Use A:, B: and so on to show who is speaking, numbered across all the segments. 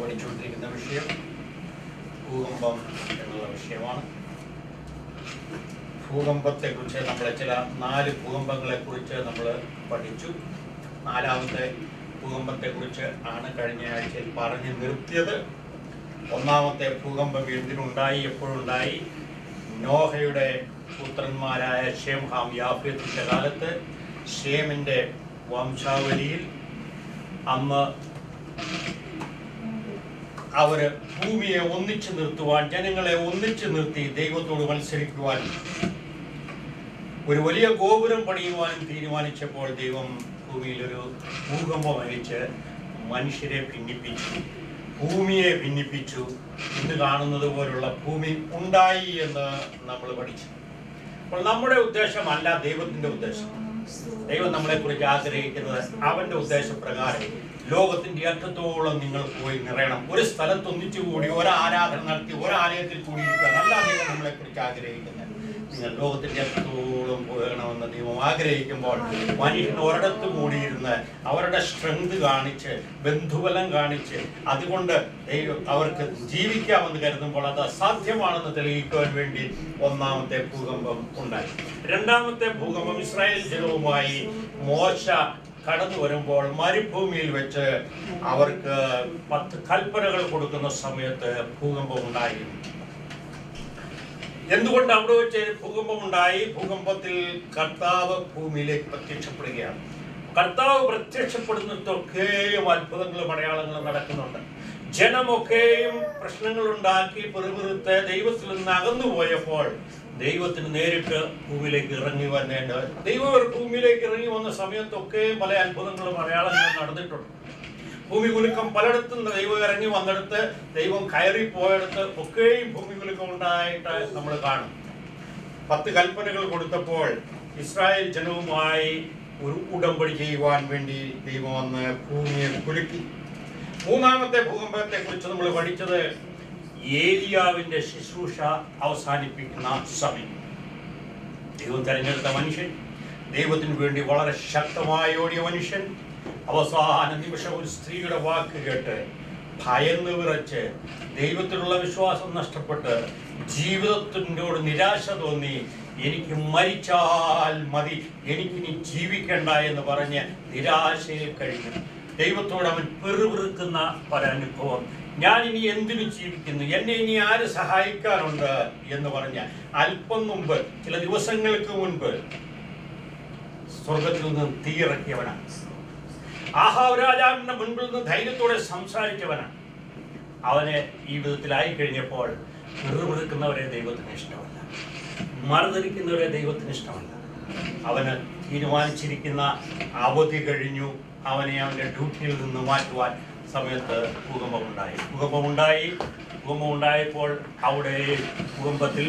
A: പഠിച്ചുകൊണ്ടിരിക്കുന്ന വിഷയം ഭൂകമ്പം എന്നുള്ള വിഷയമാണ് ഭൂകമ്പത്തെക്കുറിച്ച് നമ്മൾ ചില നാല് ഭൂകമ്പങ്ങളെക്കുറിച്ച് നമ്മൾ പഠിച്ചു നാലാമത്തെ ഭൂകമ്പത്തെക്കുറിച്ച് ആണ് കഴിഞ്ഞ ആഴ്ചയിൽ പറഞ്ഞു നിർത്തിയത് ഒന്നാമത്തെ ഭൂകമ്പം എന്തിനുണ്ടായി എപ്പോഴുണ്ടായി നോഹയുടെ പുത്രന്മാരായ ഷേം ഹാം യാഫേത്തിന്റെ കാലത്ത് ഷേമിന്റെ വംശാവലിയിൽ അന്ന് അവര് ഭൂമിയെ ഒന്നിച്ചു നിർത്തുവാൻ ജനങ്ങളെ ഒന്നിച്ചു നിർത്തി ദൈവത്തോട് മത്സരിക്കുവാൻ ഒരു വലിയ ഗോപുരം പണിയുവാനും തീരുമാനിച്ചപ്പോൾ ദൈവം ഭൂമിയിൽ ഒരു ഭൂകമ്പം അയച്ച് മനുഷ്യരെ ഭിന്നിപ്പിച്ചു ഭൂമിയെ ഭിന്നിപ്പിച്ചു ഇന്ന് കാണുന്നത് പോലുള്ള ഭൂമി ഉണ്ടായി എന്ന് നമ്മൾ പഠിച്ചു അപ്പോൾ നമ്മുടെ ഉദ്ദേശമല്ല ദൈവത്തിന്റെ ഉദ്ദേശം ദൈവം നമ്മളെ കുറിച്ച് ആഗ്രഹിക്കുന്നത് അവന്റെ ഉദ്ദേശപ്രകാരം ലോകത്തിന്റെ അറ്റത്തോളം നിങ്ങൾ പോയി നിറയണം ഒരു സ്ഥലത്ത് ഒന്നിച്ചു കൂടി ഒരു ആരാധന നടത്തി ഒരു ആലയത്തിൽ കൂടിയിരിക്കാൻ അല്ല ദൈവം നമ്മളെ കുറിച്ച് ആഗ്രഹിക്കുന്നത് നിങ്ങൾ ലോകത്തിന്റെ അറ്റത്തോളം പോകണമെന്ന് ദൈവം ആഗ്രഹിക്കുമ്പോൾ മനുഷ്യൻ ഒരിടത്ത് കൂടിയിരുന്ന് അവരുടെ സ്ട്രെങ്ത് കാണിച്ച് ബന്ധുബലം കാണിച്ച് അതുകൊണ്ട് ദൈവം അവർക്ക് ജീവിക്കാമെന്ന് കരുതുമ്പോൾ അത് അസാധ്യമാണെന്ന് തെളിയിക്കുവാൻ വേണ്ടി ഒന്നാമത്തെ ഭൂകമ്പം ഉണ്ടായി രണ്ടാമത്തെ ഭൂകമ്പം ഇസ്രായേൽ ജനവുമായി മോശ കടന്നു വരുമ്പോൾ മരുഭൂമിയിൽ വെച്ച് അവർക്ക് പത്ത് കൽപ്പനകൾ കൊടുക്കുന്ന സമയത്ത് ഭൂകമ്പം ഉണ്ടായിരുന്നു എന്തുകൊണ്ട് അവിടെ വെച്ച് ഭൂകമ്പം ഉണ്ടായി ഭൂകമ്പത്തിൽ കർത്താവ് ഭൂമിയിലേക്ക് പ്രത്യക്ഷപ്പെടുകയാണ് കർത്താവ് പ്രത്യക്ഷപ്പെടുന്നിടത്തൊക്കെയും അത്ഭുതങ്ങളും അടയാളങ്ങളും നടക്കുന്നുണ്ട് ജനമൊക്കെയും പ്രശ്നങ്ങൾ ഉണ്ടാക്കി പെറുപിറുത്ത് ദൈവത്തിൽ നിന്ന് അകന്നു പോയപ്പോൾ ദൈവത്തിന് നേരിട്ട് ഭൂമിയിലേക്ക് ഇറങ്ങി വന്നേണ്ട ദൈവം ഒരു ഭൂമിയിലേക്ക് ഇറങ്ങി വന്ന സമയത്തൊക്കെ പല അത്ഭുതങ്ങളും അടയാളങ്ങളും നടന്നിട്ടുണ്ട് ഭൂമി കുലുക്കം പലയിടത്തും ദൈവം ഇറങ്ങി വന്നിടത്ത് ദൈവം കയറി പോയടത്ത് ഒക്കെയും ഭൂമി കുലുക്കം ഉണ്ടായിട്ട് നമ്മൾ കാണും പത്ത് കൽപ്പനകൾ കൊടുത്തപ്പോൾ ഇസ്രായേൽ ജനവുമായി ഒരു ഉടമ്പടി ചെയ്യുവാൻ വേണ്ടി ദൈവം വന്ന് ഭൂമിയെ കുലുക്കി മൂന്നാമത്തെ ഭൂകമ്പത്തെ കുറിച്ച് നമ്മൾ പഠിച്ചത് ഏലിയാവിന്റെ ശുശ്രൂഷ അവസാനിപ്പിക്കുന്ന സമയം ദൈവം തെരഞ്ഞെടുത്ത മനുഷ്യൻ ദൈവത്തിന് വേണ്ടി വളരെ ശക്തമായി ഓടിയ മനുഷ്യൻ അവസാന നിമിഷം ഒരു സ്ത്രീയുടെ വാക്ക് കേട്ട് ഭയന്ന് വിറച്ച് ദൈവത്തിലുള്ള വിശ്വാസം നഷ്ടപ്പെട്ട് ജീവിതത്തിനോട് നിരാശ തോന്നി എനിക്ക് മരിച്ചാൽ മതി എനിക്കിനി ജീവിക്കണ്ട എന്ന് പറഞ്ഞ് നിരാശയിൽ കഴിഞ്ഞു ദൈവത്തോട് അവൻ പെറുപിറുക്കുന്ന ഒരനുഭവം ഞാൻ ഇനി എന്തിനു ജീവിക്കുന്നു എന്നെ ഇനി ആര് സഹായിക്കാനുണ്ട് എന്ന് പറഞ്ഞ് അല്പം മുമ്പ് ചില ദിവസങ്ങൾക്ക് മുൻപ് സ്വർഗത്തിൽ നിന്ന് തീയിറക്കിയവനാണ് ആഹാവ് രാജാവിന്റെ മുൻപിൽ നിന്ന് ധൈര്യത്തോടെ സംസാരിച്ചവനാണ് അവനെ ഈ വിധത്തിലായി കഴിഞ്ഞപ്പോൾ പിറുപിറുക്കുന്നവരെ ദൈവത്തിന് ഇഷ്ടമല്ല മറുതിരിക്കുന്നവരെ ദൈവത്തിന് ഇഷ്ടമല്ല അവന് തീരുമാനിച്ചിരിക്കുന്ന അവധി കഴിഞ്ഞു അവനെ അവന്റെ ഡ്യൂട്ടിയിൽ നിന്ന് മാറ്റുവാൻ സമയത്ത് ഭൂകമ്പമുണ്ടായി ഭൂകമ്പമുണ്ടായി ഭൂകമ്പമുണ്ടായപ്പോൾ അവിടെ ഭൂകമ്പത്തിൽ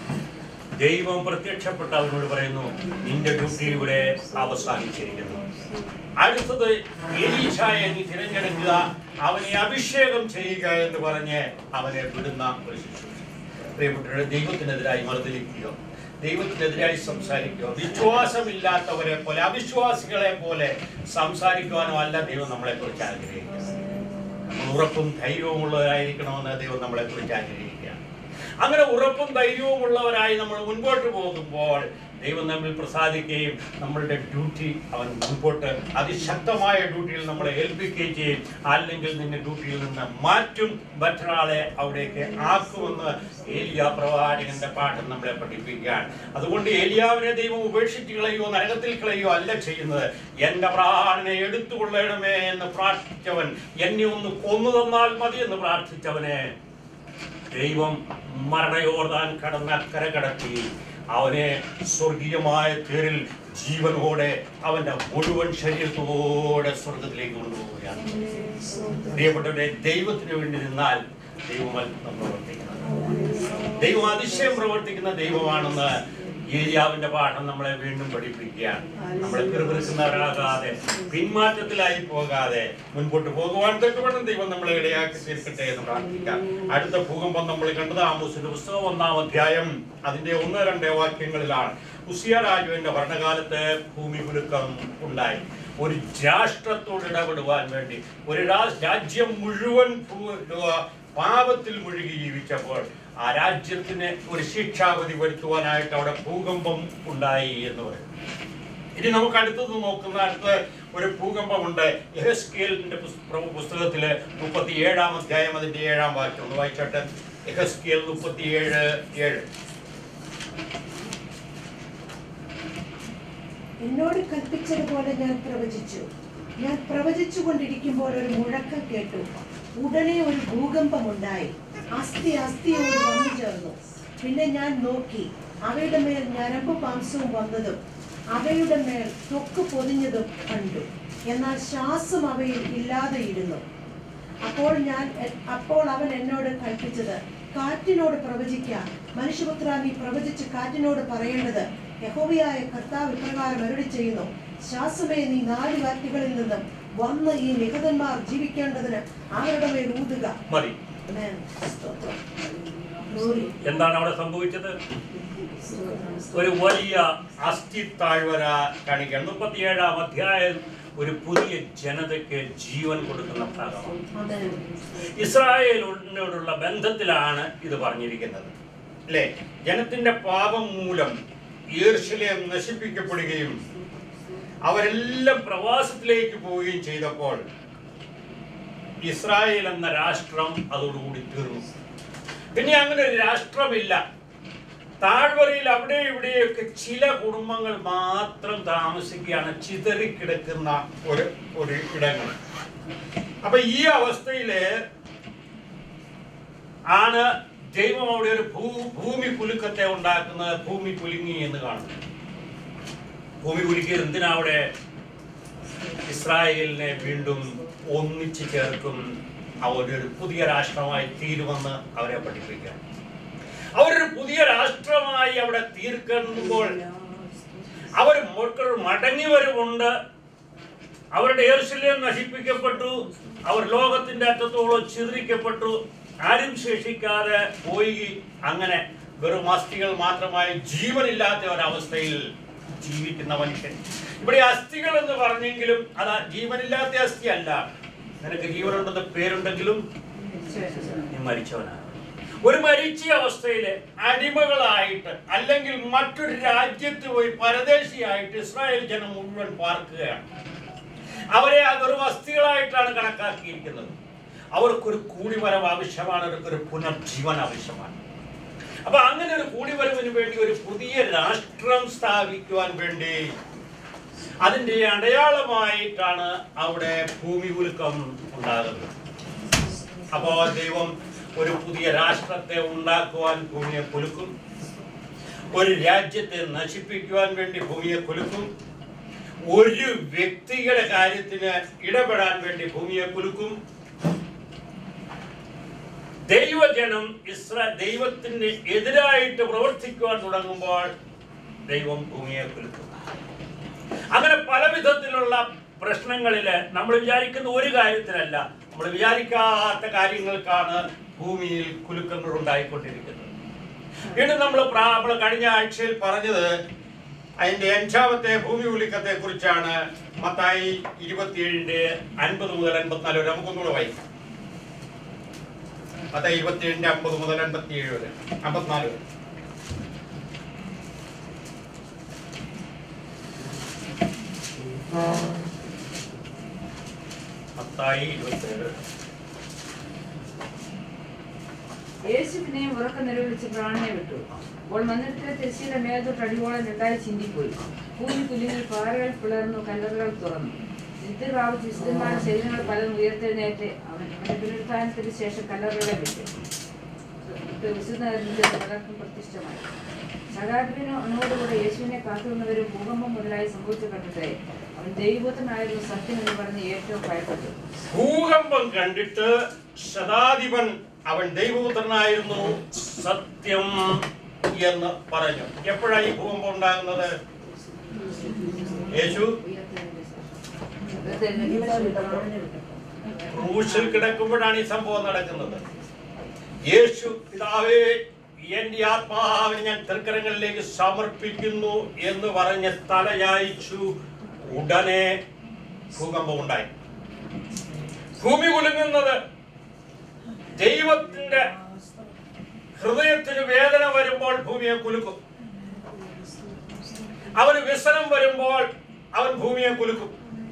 A: ദൈവം പ്രത്യക്ഷപ്പെട്ട് അവനോട് പറയുന്നു നിന്റെ ഡ്യൂട്ടി ഇവിടെ അവസാനിച്ചിരിക്കുന്നു അടുത്തത് എലീശായെ നീ തിരഞ്ഞെടുക്കുക അവനെ അഭിഷേകം ചെയ്യുക എന്ന് പറഞ്ഞ് അവനെ വിടുന്ന ഒരു ശുശ്രൂഷ പ്രിയപ്പെട്ടവരെ ദൈവത്തിനെതിരായി മറുതലിക്കുകയോ ദൈവത്തിനെതിരായി സംസാരിക്കുകയോ വിശ്വാസമില്ലാത്തവരെ പോലെ അവിശ്വാസികളെ പോലെ സംസാരിക്കുവാനോ അല്ല ദൈവം നമ്മളെ കുറിച്ച് ആഗ്രഹിക്കുന്നത് നമ്മൾ ഉറപ്പും ധൈര്യവും ഉള്ളവരായിരിക്കണമെന്ന് ദൈവം നമ്മളെ കുറിച്ച് ആഗ്രഹിക്കുകയാണ് അങ്ങനെ ഉറപ്പും ധൈര്യവും ഉള്ളവരായി നമ്മൾ മുൻപോട്ട് പോകുമ്പോൾ ദൈവം നമ്മിൽ പ്രസാദിക്കുകയും നമ്മളുടെ ഡ്യൂട്ടി അവൻ മുൻപോട്ട് അതിശക്തമായ ഡ്യൂട്ടിയിൽ നമ്മളെ ഏൽപ്പിക്കുകയും ചെയ്യും അല്ലെങ്കിൽ നിന്റെ ഡ്യൂട്ടിയിൽ നിന്ന് മാറ്റും മറ്റൊരാളെ അവിടേക്ക് ആക്കുമെന്ന് ഏലിയ പ്രവാചകന്റെ പാഠം നമ്മളെ പഠിപ്പിക്കുകയാണ് അതുകൊണ്ട് ഏലിയാവിനെ ദൈവം ഉപേക്ഷിച്ച് കളയോ നരകത്തിൽ കളയോ അല്ല ചെയ്യുന്നത് എന്റെ പ്രാണനെ എടുത്തുകൊള്ളണമേ എന്ന് പ്രാർത്ഥിച്ചവൻ എന്നെ ഒന്ന് കൊന്നു തന്നാൽ മതി എന്ന് പ്രാർത്ഥിച്ചവനെ ദൈവം മരണയോർദാൻ കടന്ന അക്കര കടത്തി അവനെ സ്വർഗീയമായ തേരിൽ ജീവനോടെ അവന്റെ മുഴുവൻ ശരീരത്തോടെ സ്വർഗത്തിലേക്ക് കൊണ്ടുപോവുകയാണ് പ്രിയപ്പെട്ടവരെ ദൈവത്തിന് വേണ്ടി നിന്നാൽ ദൈവം അത്ഭുതം പ്രവർത്തിക്കുന്നത് ദൈവം അതിശയം പ്രവർത്തിക്കുന്ന ദൈവമാണെന്ന് ഏലിയാവിന്റെ പാഠം നമ്മളെ വീണ്ടും പഠിപ്പിക്കുകയാണ് നമ്മളെ പിറുപിറുക്കുന്നവരാകാതെ പിന്മാറ്റത്തിലായി പോകാതെ മുൻപോട്ട് പോകുവാൻ തക്കവണ്ണം ദൈവം നമ്മളെ ഇടയാക്കി തീർക്കട്ടെ എന്ന് പ്രാർത്ഥിക്കാം അടുത്ത ഭൂകമ്പം നമ്മൾ കണ്ടത് ആമോസിന്റെ പുസ്തകം ഒന്നാം അധ്യായം അതിന്റെ ഒന്ന് രണ്ട് വാക്യങ്ങളിലാണ് ഉസിയ രാജുവിന്റെ ഭരണകാലത്ത് ഭൂമി കുലുക്കം ഉണ്ടായി ഒരു രാഷ്ട്രത്തോട് ഇടപെടുവാൻ വേണ്ടി ഒരു രാ- രാജ്യം മുഴുവൻ ഭൂ- ലോ- പാപത്തിൽ മുഴുകി ജീവിച്ചപ്പോൾ ആ രാജ്യത്തിന് ഒരു ശിക്ഷാവധി വരുത്തുവാനായിട്ട് അവിടെ ഭൂകമ്പം ഉണ്ടായി എന്ന് പറയും ഇനി നമുക്ക് അടുത്തത് നോക്കുന്ന അടുത്ത ഒരു ഭൂകമ്പമുണ്ട് യഹസ്കേലിന്റെ പുസ്തകത്തില് മുപ്പത്തി ഏഴാം അധ്യായം അതിന്റെ ഏഴാം വാക്യം ഒന്ന് വായിച്ചോട്ടെ യഹസ്കേൽ മുപ്പത്തിയേഴ് ഏഴ്
B: എന്നോട് കൽപ്പിച്ചതുപോലെ ഞാൻ പ്രവചിച്ചു ഞാൻ പ്രവചിച്ചു കൊണ്ടിരിക്കുമ്പോൾ ഒരു മുഴക്കം കേട്ടു ഉടനെ ഒരു ഭൂകമ്പമുണ്ടായി അസ്ഥി അസ്ഥിയോട് വന്നു ചേർന്നു പിന്നെ ഞാൻ നോക്കി അവയുടെ മേൽ ഞരമ്പ് മാംസവും വന്നതും അവയുടെ മേൽ തൊക്ക് പൊതിഞ്ഞതും കണ്ടു എന്നാൽ ശ്വാസം അവയിൽ ഇല്ലാതെയിരുന്നു അപ്പോൾ ഞാൻ അപ്പോൾ അവൻ എന്നോട് കൽപ്പിച്ചത് കാറ്റിനോട് പ്രവചിക്ക മനുഷ്യപുത്ര നീ പ്രവചിച്ച് കാറ്റിനോട് പറയേണ്ടത് യഹോവയായ കർത്താവ് ഇപ്രകാരം അരുളി ചെയ്യുന്നു ശ്വാസമേ നീ നാല് കാറ്റുകളിൽ നിന്നും വന്ന് ഈ നിഹതന്മാർ ജീവിക്കേണ്ടതിന് അവരുടെ മേൽ ഊതുക
A: മതി
B: Amen. സ്തോത്രം. Glory.
A: എന്താണ് അവിടെ സംഭവിച്ചത്
B: സ്തോത്രം.
A: ഒരു വലിയ അസ്ഥി താഴ്വര കാണിക്കുക മുപ്പത്തിയേഴാം അധ്യായം ഒരു പുതിയ ജനതയ്ക്ക് ജീവൻ കൊടുക്കുന്ന ഭാഗമാണ്
B: Amen.
A: ഇസ്രായേലിനോടുള്ള ബന്ധത്തിലാണ് ഇത് പറഞ്ഞിരിക്കുന്നത് അല്ലേ ജനത്തിന്റെ പാപം മൂലം ഈർഷ്യലയം നശിപ്പിക്കപ്പെടുകയും അവരെല്ലാം പ്രവാസത്തിലേക്ക് പോവുകയും ചെയ്തപ്പോൾ ഇസ്രായേൽ എന്ന രാഷ്ട്രം അതോടുകൂടി തീർന്നു പിന്നെ അങ്ങനെ ഒരു രാഷ്ട്രമില്ല താഴ്വരയിൽ അവിടെ ഇവിടെയൊക്കെ ചില കുടുംബങ്ങൾ മാത്രം താമസിക്കുകയാണ് ചിതറിക്കിടക്കുന്ന ഒരു ഒരു ഇടങ്ങൾ അപ്പൊ ഈ അവസ്ഥയില് ആണ് ദൈവം അവിടെ ഒരു ഭൂ ഭൂമി കുലുക്കത്തെ ഉണ്ടാക്കുന്നത് ഭൂമി കുലുങ്ങി എന്ന് കാണുന്നു ഭൂമി കുലുക്കിയത് എന്തിനാ അവിടെ ഇസ്രായേലിനെ വീണ്ടും ഒന്നിച്ചു ചേർക്കും അവരൊരു പുതിയ രാഷ്ട്രമായി തീരുമെന്ന് അവരെ പഠിപ്പിക്കുക അവരൊരു പുതിയ രാഷ്ട്രമായി അവിടെ തീർക്കുമ്പോൾ അവർ മക്കൾ മടങ്ങി വരുമുണ്ട് അവരുടെ ഏർശല്യം നശിപ്പിക്കപ്പെട്ടു അവർ ലോകത്തിന്റെ അറ്റത്തോളം ചിതറിക്കപ്പെട്ടു ആരും ശേഷിക്കാതെ പോയി അങ്ങനെ വെറും അസ്ഥികൾ മാത്രമായി ജീവനില്ലാത്ത ഒരവസ്ഥയിൽ ജീവിക്കുന്ന മനുഷ്യൻ ഇവിടെ അസ്ഥികൾ എന്ന് പറഞ്ഞെങ്കിലും അത് ജീവനില്ലാത്ത അസ്ഥി അല്ല നിനക്ക് ജീവനുണ്ടെന്ന് പേരുണ്ടെങ്കിലും നീ മരിച്ചവനാണ് ഒരു മരിച്ച അവസ്ഥയില് അടിമകളായിട്ട് അല്ലെങ്കിൽ മറ്റൊരു രാജ്യത്ത് പോയി പരദേശിയായിട്ട് ഇസ്രായേൽ ജനം മുഴുവൻ പാർക്കുകയാണ് അവരെ ആ വെറും അസ്ഥികളായിട്ടാണ് കണക്കാക്കിയിരിക്കുന്നത് അവർക്കൊരു കൂടിവരവ് ആവശ്യമാണ് അവർക്കൊരു പുനർജീവൻ ആവശ്യമാണ് അപ്പൊ അങ്ങനെ ഒരു കൂടിവരവിന് വേണ്ടി ഒരു പുതിയ രാഷ്ട്രം സ്ഥാപിക്കുവാൻ വേണ്ടി അതിന്റെ അടയാളമായിട്ടാണ് അവിടെ ഭൂമി കുലുക്കം ഉണ്ടാകുന്നത് അപ്പോൾ ദൈവം ഒരു പുതിയ രാഷ്ട്രത്തെ ഉണ്ടാക്കുവാൻ ഭൂമിയെ കുലുക്കും ഒരു രാജ്യത്തെ നശിപ്പിക്കുവാൻ വേണ്ടി ഭൂമിയെ കുലുക്കും ഒരു വ്യക്തിയുടെ കാര്യത്തിന് ഇടപെടാൻ വേണ്ടി ഭൂമിയെ കുലുക്കും ദൈവജനം ഇസ്രാ ദൈവത്തിന് എതിരായിട്ട് പ്രവർത്തിക്കുവാൻ തുടങ്ങുമ്പോൾ ദൈവം ഭൂമിയെ കുലുക്കും അങ്ങനെ പല വിധത്തിലുള്ള പ്രശ്നങ്ങളില് നമ്മൾ വിചാരിക്കുന്ന ഒരു കാര്യത്തിലല്ല നമ്മൾ വിചാരിക്കാത്ത കാര്യങ്ങൾക്കാണ് ഭൂമിയിൽ കുലുക്കങ്ങൾ ഉണ്ടായിക്കൊണ്ടിരിക്കുന്നത് വീണ്ടും നമ്മൾ പ്രാ- നമ്മൾ കഴിഞ്ഞ ആഴ്ചയിൽ പറഞ്ഞത് അതിന്റെ അഞ്ചാമത്തെ ഭൂമി കുലുക്കത്തെ കുറിച്ചാണ് മത്തായി ഇരുപത്തിയേഴിന്റെ അൻപത് മുതൽ അൻപത്തിനാല് വരെ നമുക്കൊന്നുകൂടെ വായിക്കാം മത്തായി ഇരുപത്തിയേഴിന്റെ അമ്പത് മുതൽ അൻപത്തിയേഴ് വരെ അമ്പത്തിനാല് വരെ മത്തായി ഇരുപത്തിയേഴ്
C: യേശു പിന്നെയും ഉറക്കം നിലവിളിച്ച് പ്രാണനെ വിട്ടു അപ്പോൾ മന്ദിരത്തിലെ തെരശ്ശീല മേലോട്ട് അടിവോളം രണ്ടായി ചിന്തിപ്പോയി ഭൂമി കുലുങ്ങി പാറകൾ പിളർന്നു കല്ലറുകൾ തുറന്നു നിത്യ പ്രാപിച്ച് വിശുദ്ധന്മാരുടെ ശരീരങ്ങൾ പലതും ഉയർത്തെഴുന്നേറ്റ് അവൻ അവന്റെ പുനരുത്ഥാനത്തിന് ശേഷം കല്ലറുകളെ വിട്ടു ഇത് വിശുദ്ധ നഗരത്തിൽ പലർക്കും പ്രതിഷ്ഠമായി സദാത്മനോ അണോടുകൂടെ യേശുവിനെ കാത്തുനിന്നവരും ഭൂകമ്പം മുതലായി സംഭവിച്ചു കണ്ടിട്ട് അവൻ ദൈവത്തിനായിരുന്നു സത്യം എന്ന് പറഞ്ഞ് ഏറ്റവും ഭയപ്പെട്ടു
A: ഭൂകമ്പം കണ്ടിട്ട് ശതാധിപൻ അവൻ ദൈവപുത്രനായിരുന്നു സത്യം എന്ന് പറഞ്ഞു എപ്പോഴാണ് ഈ ഭൂകമ്പം ഉണ്ടാകുന്നത് യേശു
C: ഉയർത്തെഴുന്നേറ്റ്
A: ക്രൂശിൽ കിടക്കുമ്പോഴാണ് ഈ സംഭവം നടക്കുന്നത് യേശു പിതാവേ എന്റെ ആത്മാവിനെ ഞാൻ തൃക്കരങ്ങളിലേക്ക് സമർപ്പിക്കുന്നു എന്ന് പറഞ്ഞ് തലയായിച്ചു ഉടനെ ഭൂകമ്പം ഉണ്ടായി ഭൂമി കുലുങ്ങുന്നത് ദൈവത്തിന്റെ ഹൃദയത്തിന് വേദന വരുമ്പോൾ ഭൂമിയെ കുലുക്കും അവന് വ്യസനം വരുമ്പോൾ അവൻ ഭൂമിയെ കുലുക്കും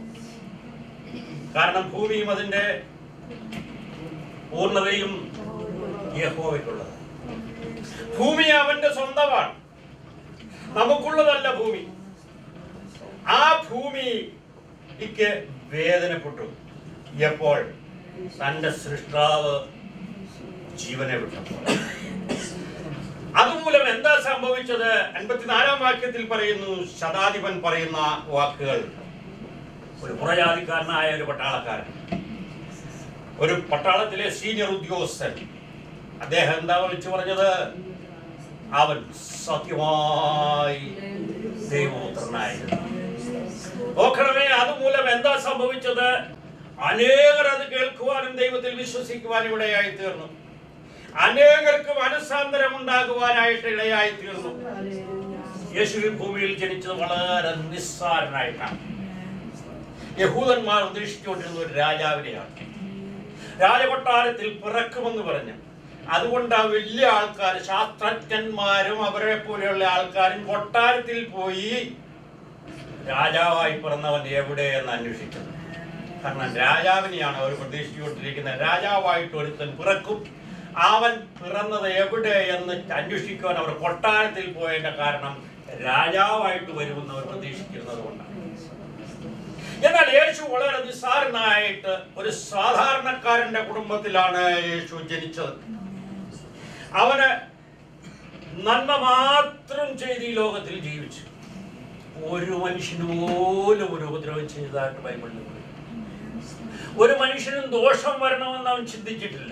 A: കാരണം ഭൂമിയും അതിന്റെ പൂർണ്ണതയും യഹോവയ്ക്കുള്ളത് ഭൂമി അവന്റെ സ്വന്തമാണ് നമുക്കുള്ളതല്ല ഭൂമി ആ ഭൂമിക്ക് വേദനപ്പെട്ടു എപ്പോൾ തന്റെ സൃഷ്ടാവ് ജീവനെ വിട്ടപ്പോൾ അതുമൂലം എന്താ സംഭവിച്ചത് അൻപത്തിനാലാം വാക്യത്തിൽ പറയുന്നു ശതാധിപൻ പറയുന്ന വാക്കുകൾ ഒരു പുറജാതിക്കാരനായ ഒരു പട്ടാളക്കാരൻ ഒരു പട്ടാളത്തിലെ സീനിയർ ഉദ്യോഗസ്ഥൻ അദ്ദേഹം എന്താ വിളിച്ചു പറഞ്ഞത് അവൻ സത്യമായി ദൈവപുത്രനായിരുന്നു നോക്കണമേ അതുമൂലം എന്താ സംഭവിച്ചത് അനേകർ അത് കേൾക്കുവാനും ദൈവത്തിൽ വിശ്വസിക്കുവാനും ഇടയായി തീർന്നു അനേകർക്ക് മനസ്സാന്തരം ഉണ്ടാകുവാനായിട്ട് ഇടയായി തീർന്നു യേശു ഈ ഭൂമിയിൽ ജനിച്ചത് വളരെ നിസ്സാരനായിട്ടാണ് യഹൂദന്മാർ ഉദ്ദേശിച്ചുകൊണ്ടിരുന്ന ഒരു രാജാവിനെയാണ് രാജകൊട്ടാരത്തിൽ പിറക്കുമെന്ന് പറഞ്ഞു അതുകൊണ്ട് ആ വലിയ ആൾക്കാർ ശാസ്ത്രജ്ഞന്മാരും അവരെ പോലെയുള്ള ആൾക്കാരും കൊട്ടാരത്തിൽ പോയി രാജാവായി പിറന്നവൻ എവിടെ എന്ന് അന്വേഷിക്കുന്നു കാരണം രാജാവിനെയാണ് അവർ പ്രതീക്ഷിച്ചുകൊണ്ടിരിക്കുന്നത് രാജാവായിട്ട് ഒരുത്തൻ പിറക്കും അവൻ പിറന്നത് എവിടെ എന്ന് അന്വേഷിക്കുവാൻ അവർ കൊട്ടാരത്തിൽ പോയതിന്റെ കാരണം രാജാവായിട്ട് വരുമെന്ന് അവർ പ്രതീക്ഷിക്കുന്നത് കൊണ്ടാണ് എന്നാൽ യേശു വളരെ നിസ്സാരനായിട്ട് ഒരു സാധാരണക്കാരന്റെ കുടുംബത്തിലാണ് യേശു ജനിച്ചത് അവന് നന്മ മാത്രം ചെയ്ത് ഈ ലോകത്തിൽ ജീവിച്ചു ഒരു മനുഷ്യന് പോലും ഒരു ഉപദ്രവം ചെയ്തതായിട്ട് ബൈബിളിൽ പറയും. ഒരു മനുഷ്യനും ദോഷം വരണമെന്ന് അവൻ ചിന്തിച്ചിട്ടില്ല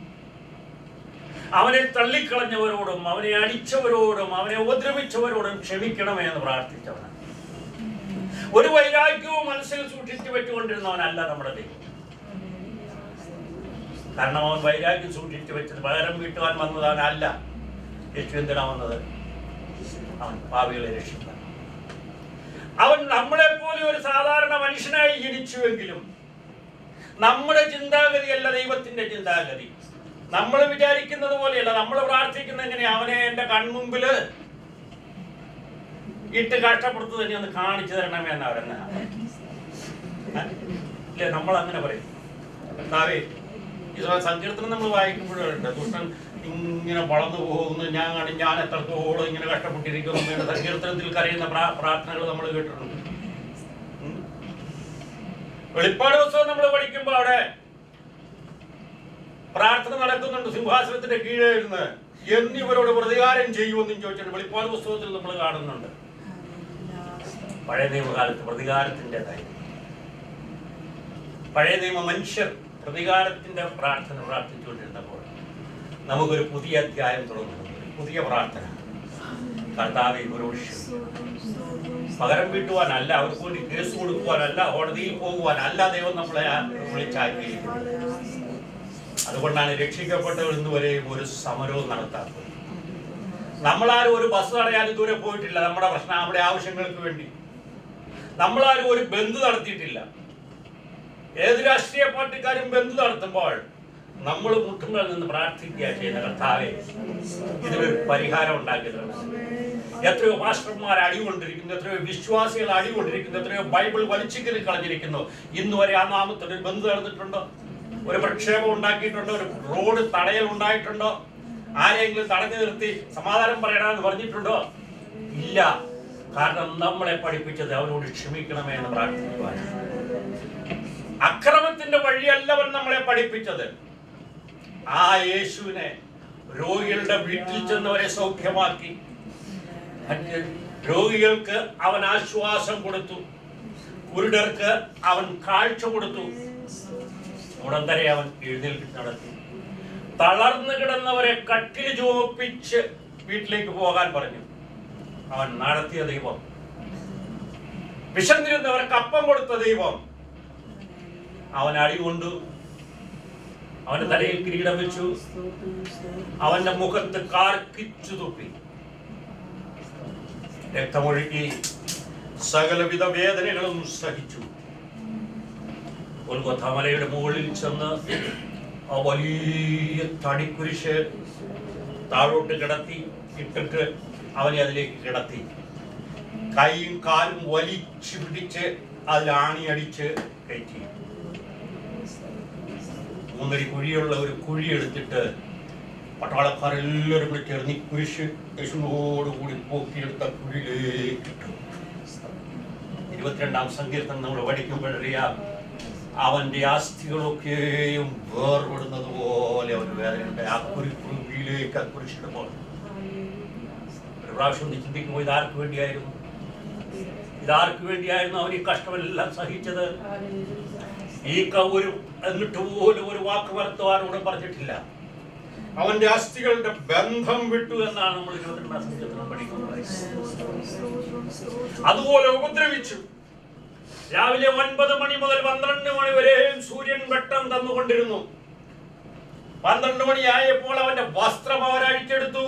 A: അവനെ തള്ളിക്കളഞ്ഞവരോടും അവനെ അടിച്ചവരോടും അവനെ ഉപദ്രവിച്ചവരോടും ക്ഷമിക്കണമേ എന്ന് പ്രാർത്ഥിച്ചവനാണ് ഒരു വൈരാഗ്യവും മനസ്സിൽ സൂക്ഷിച്ചു വെച്ചുകൊണ്ടിരുന്നവനല്ല നമ്മുടെ ദൈവം കാരണം അവൻ വൈരാഗ്യം സൂക്ഷിച്ചു വെച്ചത് പകരം വീട്ടുവാൻ വന്നതവനല്ല യേശു എന്തിനാ വന്നത് അവൻ പാവികളെ രക്ഷിക്കാൻ അവൻ നമ്മളെ പോലെ ഒരു സാധാരണ മനുഷ്യനായി ജനിച്ചുവെങ്കിലും നമ്മുടെ ചിന്താഗതിയല്ല ദൈവത്തിന്റെ ചിന്താഗതി നമ്മൾ വിചാരിക്കുന്നത് പോലെയല്ല നമ്മൾ പ്രാർത്ഥിക്കുന്ന എങ്ങനെ അവനെ എന്റെ കൺമുമ്പില് ഇട്ട് കഷ്ടപ്പെടുത്തു തന്നെ ഒന്ന് കാണിച്ചു തരണമേ എന്നാ പറയുന്നത് ഇല്ലേ നമ്മൾ അങ്ങനെ പറയും കർത്താവേ ഈ സങ്കീർത്തനം നമ്മൾ വായിക്കുമ്പോഴുണ്ട് ദുഷ്ടൻ ഇങ്ങനെ വളർന്നു പോകുന്നു ഞാൻ കാണി ഞാൻ എത്രത്തോളം ഇങ്ങനെ കഷ്ടപ്പെട്ടിരിക്കുന്നു എന്ന് സങ്കീർത്തനത്തിൽ കരയുന്ന പ്രാ- പ്രാർത്ഥനകൾ നമ്മൾ കേട്ടിട്ടുണ്ട് ഉം. വെളിപ്പാട് പുസ്തകം നമ്മൾ പഠിക്കുമ്പോൾ അവിടെ പ്രാർത്ഥന നടക്കുന്നുണ്ട് സിംഹാസനത്തിന്റെ കീഴേ ഇരുന്ന് എന്നിവരോട് പ്രതികാരം ചെയ്യുമെന്നും ചോദിച്ചിട്ട് വെളിപ്പാട് പുസ്തകത്തിൽ നമ്മൾ കാണുന്നുണ്ട് പഴയ നിയമകാലത്ത് പ്രതികാരത്തിൻ്റെതായി പഴയ നിയമ മനുഷ്യർ പ്രതികാരത്തിന്റെ പ്രാർത്ഥന പ്രാർത്ഥിച്ചുകൊണ്ടിരുന്നപ്പോൾ നമുക്കൊരു പുതിയ അധ്യായം തുടങ്ങുന്നു ഒരു പുതിയ പ്രാർത്ഥന കർത്താവ് ഇവരോട് ക്ഷമിക്കണം. പകരം വീട്ടുവാനല്ല അവർക്ക് വേണ്ടി കേസ് കൊടുക്കുവാനല്ല കോടതിയിൽ പോകുവാനല്ല ദൈവം നമ്മളെ ആ- വിളിച്ചാക്കിയിരിക്കുന്നത് അതുകൊണ്ടാണ് രക്ഷിക്കപ്പെട്ടവർ ഇന്ന് വരെയും ഒരു സമരവും നടത്താത്തത് നമ്മളാരും ഒരു ബസ് തടയാൻ ഇതുവരെ പോയിട്ടില്ല നമ്മുടെ പ്രശ്നം നമ്മുടെ ആവശ്യങ്ങൾക്ക് വേണ്ടി നമ്മളാരും ഒരു ബന്ധു നടത്തിയിട്ടില്ല ഏത് രാഷ്ട്രീയ പാർട്ടിക്കാരും ബന്ധു നടത്തുമ്പോൾ നമ്മൾ മുട്ടുമ്പോൾ നിന്ന് പ്രാർത്ഥിക്കുക ചെയ്യുന്ന കർത്താവെ ഇതിനൊരു പരിഹാരം ഉണ്ടാക്കിയിട്ടുണ്ട് എത്രയോ മാസ്റ്റർമാർ അടികൊണ്ടിരിക്കുന്നു എത്രയോ വിശ്വാസികൾ അടികൊണ്ടിരിക്കുന്നു എത്രയോ ബൈബിൾ വലിച്ചിക്കൽ കളഞ്ഞിരിക്കുന്നു ഇന്ന് വരെ ആ നാമത്തിൽ ഒരു ബന്ധു നടന്നിട്ടുണ്ടോ ഒരു പ്രക്ഷേപം ഉണ്ടാക്കിയിട്ടുണ്ടോ ഒരു റോഡ് തടയൽ ഉണ്ടായിട്ടുണ്ടോ ആരെങ്കിലും തടഞ്ഞു നിർത്തി സമാധാനം പറയണമെന്ന് പറഞ്ഞിട്ടുണ്ടോ ഇല്ല കാരണം നമ്മളെ പഠിപ്പിച്ചത് അവനോട് ക്ഷമിക്കണമേ എന്ന് പ്രാർത്ഥിക്കുവാനാണ് അക്രമത്തിന്റെ വഴിയല്ലവൻ നമ്മളെ പഠിപ്പിച്ചത് ആ യേശുവിനെ രോഗികളുടെ വീട്ടിൽ ചെന്നവരെ സൗഖ്യമാക്കി മറ്റ് രോഗികൾക്ക് അവൻ ആശ്വാസം കൊടുത്തു കുരുടർക്ക് അവൻ കാഴ്ച കൊടുത്തു ഉടന്തരെ അവൻ എഴുന്നേൽപ്പിച്ച് നടത്തി തളർന്നു കിടന്നവരെ കട്ടിൽ ചുവപ്പിച്ച് വീട്ടിലേക്ക് പോകാൻ പറഞ്ഞു അവൻ നടത്തിയ ദൈവം വിശന്നിരുന്നവർക്ക് അപ്പം കൊടുത്ത ദൈവം അവൻ അടികൊണ്ടു അവന്റെ തലയിൽ കിരീടം വെച്ചു അവന്റെ മുഖത്ത് കാർക്കിച്ചു തുപ്പി രക്തമൊഴുക്കി സകലവിധ വേദനകളും സഹിച്ചു കൊൽക്കൊത്ത മലയുടെ മുകളിൽ ചെന്ന് ആ വലിയ തടിക്കുരിശ് താഴോട്ട് കിടത്തി ഇട്ടിട്ട് അവനെ അതിലേക്ക് കിടത്തി കൈയും കാലും വലിച്ചു പിടിച്ച് അതിൽ ആണിയടിച്ച് കയറ്റി മൂന്നടി കുഴിയുള്ള ഒരു കുഴി എടുത്തിട്ട് പട്ടാളക്കാരെല്ലാവരും കൂടി ചേർന്ന് ഈ കുരിശ് യേശുവിനോടുകൂടി പോക്കിയെടുത്ത കുഴിയിലേക്ക് ഇട്ടു ഇരുപത്തിരണ്ടാം സങ്കീർത്തനം നമ്മൾ പഠിക്കുമ്പോഴറിയാം അവന്റെ അസ്ഥികളൊക്കെയും വേർപെടുന്നത് പോലെ ഒരു വേദനയുണ്ട് ആ കുരി കുഴിയിലേക്ക് ആ കുരിശിടുമ്പോൾ ഒരു പ്രാവശ്യം ഒന്ന് ചിന്തിക്കുമ്പോൾ ഇതാർക്ക് വേണ്ടിയായിരുന്നു ഇതാർക്ക് വേണ്ടിയായിരുന്നു അവൻ ഈ കഷ്ടമെല്ലാം സഹിച്ചത് ഈ ക- ഒരു എന്നിട്ട് പോലും ഒരു വാക്ക് വരുത്തുവാനോട് പറഞ്ഞിട്ടില്ല അവന്റെ അസ്ഥികളുടെ ബന്ധം വിട്ടു എന്നാണ് നമ്മൾ ഇരുപത്തിരണ്ടാം സങ്കീർത്തനം പഠിക്കുന്നത് അതുപോലെ ഉപദ്രവിച്ചു രാവിലെ ഒൻപത് മണി മുതൽ പന്ത്രണ്ട് മണി വരെയും സൂര്യൻ വെട്ടം തന്നുകൊണ്ടിരുന്നു പന്ത്രണ്ട് മണിയായപ്പോൾ അവന്റെ വസ്ത്രം അവൻ അഴിച്ചെടുത്തു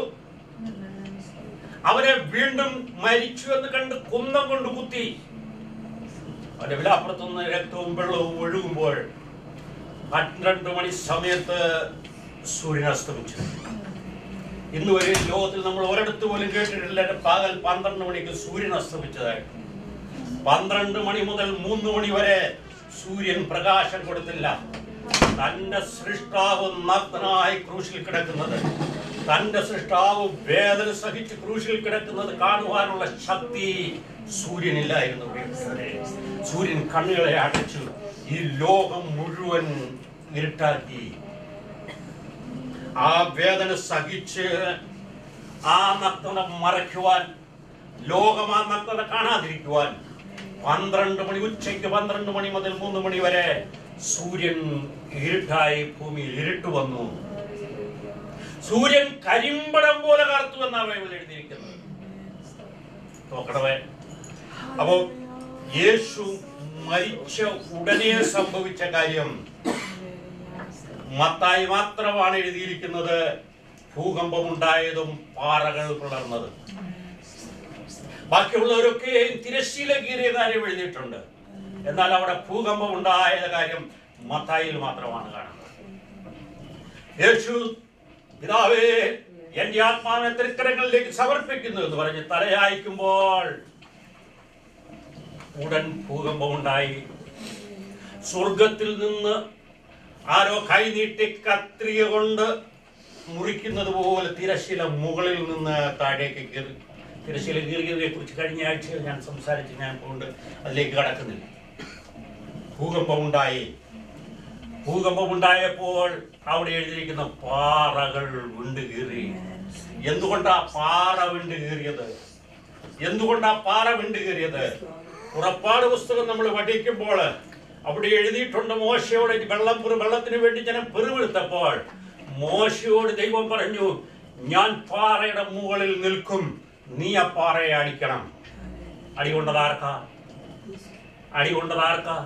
A: അവനെ വീണ്ടും മരിച്ചു എന്ന് കണ്ട് കുന്നം കൊണ്ട് കുത്തി അവന്റെ വിലാപ്പുറത്തുനിന്ന് രക്തവും വെള്ളവും ഒഴുകുമ്പോൾ പന്ത്രണ്ട് മണി സമയത്ത് സൂര്യൻ അസ്തമിച്ചു ഇന്ന് വരെ ലോകത്തിൽ നമ്മൾ ഒരിടത്ത് പോലും കേട്ടിട്ടില്ല പകൽ പന്ത്രണ്ട് മണിക്ക് സൂര്യൻ അസ്തമിച്ചതായിട്ട് പന്ത്രണ്ട് മണി മുതൽ മൂന്ന് മണി വരെ സൂര്യൻ പ്രകാശം കൊടുത്തില്ല തന്റെ സൃഷ്ടാവ് നഗ്നനായി ക്രൂശിൽ കിടക്കുന്നത് തന്റെ സൃഷ്ടാവ് വേദന സഹിച്ച് ക്രൂശിൽ കിടക്കുന്നത് കാണുവാനുള്ള ശക്തി സൂര്യനില്ലായിരുന്നു പ്രിയപ്പെട്ടവരെ. സൂര്യൻ കണ്ണുകളെ അടച്ചു ഈ ലോകം മുഴുവൻ ഇരുട്ടാക്കി ആ വേദന സഹിച്ച് ആ നഗ്നത മറയ്ക്കുവാൻ ലോകം ആ നഗ്നത കാണാതിരിക്കുവാൻ പന്ത്രണ്ട് മണി ഉച്ചയ്ക്ക് പന്ത്രണ്ട് മണി മുതൽ മൂന്ന് മണി വരെ സൂര്യൻ ഇരുട്ടായി ഭൂമിയിൽ ഇരുട്ട് വന്നു സൂര്യൻ കരിമ്പടം പോലെ കറുത്തു എന്നാണ് ബൈബിൾ എഴുതിയിരിക്കുന്നത് നോക്കണമേ അപ്പോ യേശു മരിച്ച ഉടനെ സംഭവിച്ച കാര്യം മത്തായി മാത്രമാണ് എഴുതിയിരിക്കുന്നത് ഭൂകമ്പമുണ്ടായതും പാറകൾ പിളർന്നത് ബാക്കിയുള്ളവരൊക്കെ തിരശ്ശീല കീറിയ കാര്യം എഴുതിയിട്ടുണ്ട് എന്നാൽ അവിടെ ഭൂകമ്പം ഉണ്ടായ കാര്യം മത്തായിൽ മാത്രമാണ് കാണുന്നത് യേശു പിതാവേ എന്റെ ആത്മാവിനെ തൃക്കരങ്ങളിലേക്ക് സമർപ്പിക്കുന്നു എന്ന് പറഞ്ഞ് തലയായിക്കുമ്പോൾ ഉടൻ ഭൂകമ്പമുണ്ടായി സ്വർഗത്തിൽ നിന്ന് ആരോ കൈനീട്ടി കത്രിക കൊണ്ട് മുറിക്കുന്നത് പോലെ തിരശില മുകളിൽ നിന്ന് താഴേക്ക് കീറി തിരശില കീറിയതിനെ കുറിച്ച് കഴിഞ്ഞ ആഴ്ചയിൽ ഞാൻ സംസാരിച്ച് ഞാൻ കൊണ്ട് അതിലേക്ക് കടക്കുന്നില്ല ഭൂകമ്പമുണ്ടായി ഭൂകമ്പമുണ്ടായപ്പോൾ അവിടെ എഴുതിയിരിക്കുന്ന പാറകൾ വിണ്ട് കീറി എന്തുകൊണ്ടാ പാറ വിണ്ട് കീറിയത് എന്തുകൊണ്ടാ പാറ വിണ്ട് കീറിയത് പുറപ്പാട് പുസ്തകം നമ്മൾ പഠിക്കുമ്പോൾ അവിടെ എഴുതിയിട്ടുണ്ട് മോശയോട് വെള്ളം പെറു- വെള്ളത്തിന് വേണ്ടി ജനം പെറുവെടുത്തപ്പോൾ മോശയോട് ദൈവം പറഞ്ഞു ഞാൻ പാറയുടെ മുകളിൽ നിൽക്കും നീ ആ പാറയെ അടിക്കണം അടി കൊണ്ടത് ആർക്കാ അടി കൊണ്ടത് ആർക്കാ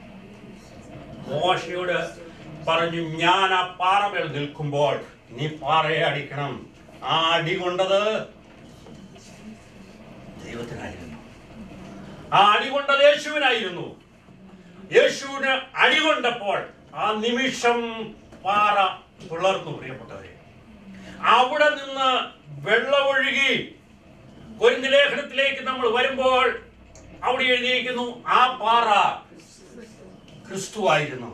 A: മോശയോട് പറഞ്ഞു ഞാൻ ആ പാറമേൽ നിൽക്കുമ്പോൾ നീ പാറയെ അടിക്കണം ആ അടി കൊണ്ടത് ദൈവത്തിനായിരുന്നു ആ അടി കൊണ്ടത് യേശുവിനായിരുന്നു യേശുവിന് അടി കൊണ്ടപ്പോൾ ആ നിമിഷം പാറ പിളർന്നു പ്രിയപ്പെട്ടവരെ അവിടെ നിന്ന് വെള്ളമൊഴുകി കൊരിന്ത ലേഖനത്തിലേക്ക് നമ്മൾ വരുമ്പോൾ അവിടെ എഴുതിയിരിക്കുന്നു ആ പാറ ക്രിസ്തുവായിരുന്നു